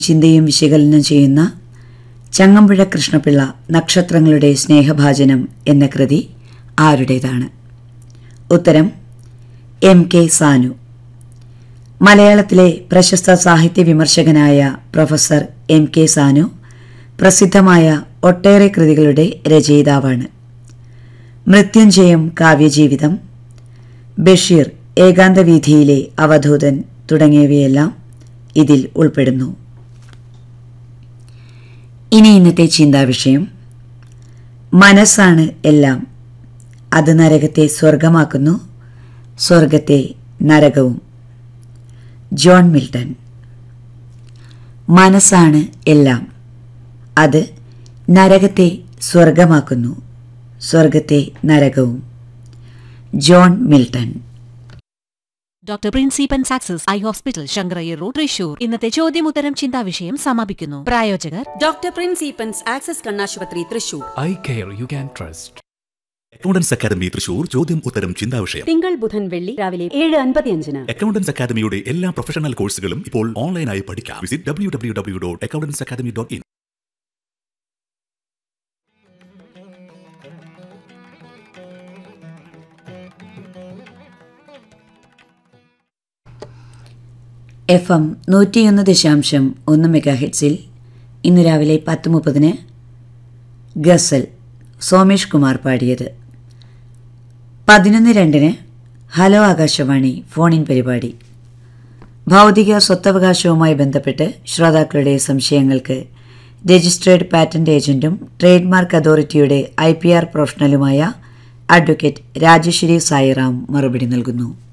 ചിന്തയും വിശകലനം ചെയ്യുന്ന ചങ്ങമ്പുഴ കൃഷ്ണപിള്ള നക്ഷത്രങ്ങളുടെ സ്നേഹഭാജനം എന്ന കൃതി ആരുടേതാണ് ഉത്തരം എം കെ സാനു മലയാളത്തിലെ പ്രശസ്ത സാഹിത്യ വിമർശകനായ പ്രൊഫസർ എം കെ സാനു പ്രസിദ്ധമായ ഒട്ടേറെ കൃതികളുടെ രചയിതാവാണ് മൃത്യുഞ്ജയം കാവ്യജീവിതം ബഷീർ ഏകാന്തവീഥിയിലെ അവധൂതൻ തുടങ്ങിയവയെല്ലാം ഇതിൽ ഉൾപ്പെടുന്നു ഇനി ഇന്നത്തെ ചിന്താവിഷയം മനസ്സാണ് എല്ലാം അത് നരകത്തെ സ്വർഗമാക്കുന്നു സ്വർഗത്തെ നരകവും ജോൺ മിൽട്ടൺ മനസ്സാണ് എല്ലാം അത് നരകത്തെ സ്വർഗമാക്കുന്നു സ്വർഗത്തെ നരകവും ജോൺ മിൽട്ടൺ ഡോക്ടർ പ്രിൻസിപ്പൻ access eye hospital Sankarayyar road Thrissur ഇന്നത്തെ ചോദ്യമുത്തരം ചിന്താവിഷയം സമാപിക്കുന്നു പ്രായോജകർ ഡോക്ടർ പ്രിൻസ് ഈപ്പൻസ് ആക്സസ് കണ്ണാശുപത്രി Thrissur eye care you can trust accountants academy Thrissur ചോദ്യം ഉത്തരം ചിന്താവിഷയം തിങ്കൾ ബുധൻ വെള്ളി രാവിലെ ഏഴ് അൻപത്തിയഞ്ചിന് അക്കൗണ്ടൻസ് അക്കാദമിയുടെ എല്ലാ പ്രൊഫഷണൽ കോഴ്സുകളും ഇപ്പോൾ ഓൺലൈനായി പഠിക്കാം visit W W W dot accountants academy dot in F M നൂറ്റിയൊന്ന് ദശാംശം ഒന്ന് മെഗാ ഹെഡ്സിൽ ഇന്ന് രാവിലെ പത്ത് മുപ്പതിന് ഗസൽ സോമേഷ് കുമാർ പാടിയത് പതിനൊന്ന് രണ്ടിന് ഹലോ ആകാശവാണി ഫോൺ ഇൻ പരിപാടി ഭൗതിക സ്വത്തവകാശവുമായി ബന്ധപ്പെട്ട് ശ്രോതാക്കളുടെ സംശയങ്ങൾക്ക് രജിസ്ട്രേഡ് പാറ്റന്റ് ഏജന്റും ട്രേഡ് മാർക്ക് അതോറിറ്റിയുടെ ഐ പി ആർ പ്രൊഫഷണലുമായ അഡ്വക്കേറ്റ് രാജശ്രീ സായിറാം മറുപടി നൽകുന്നു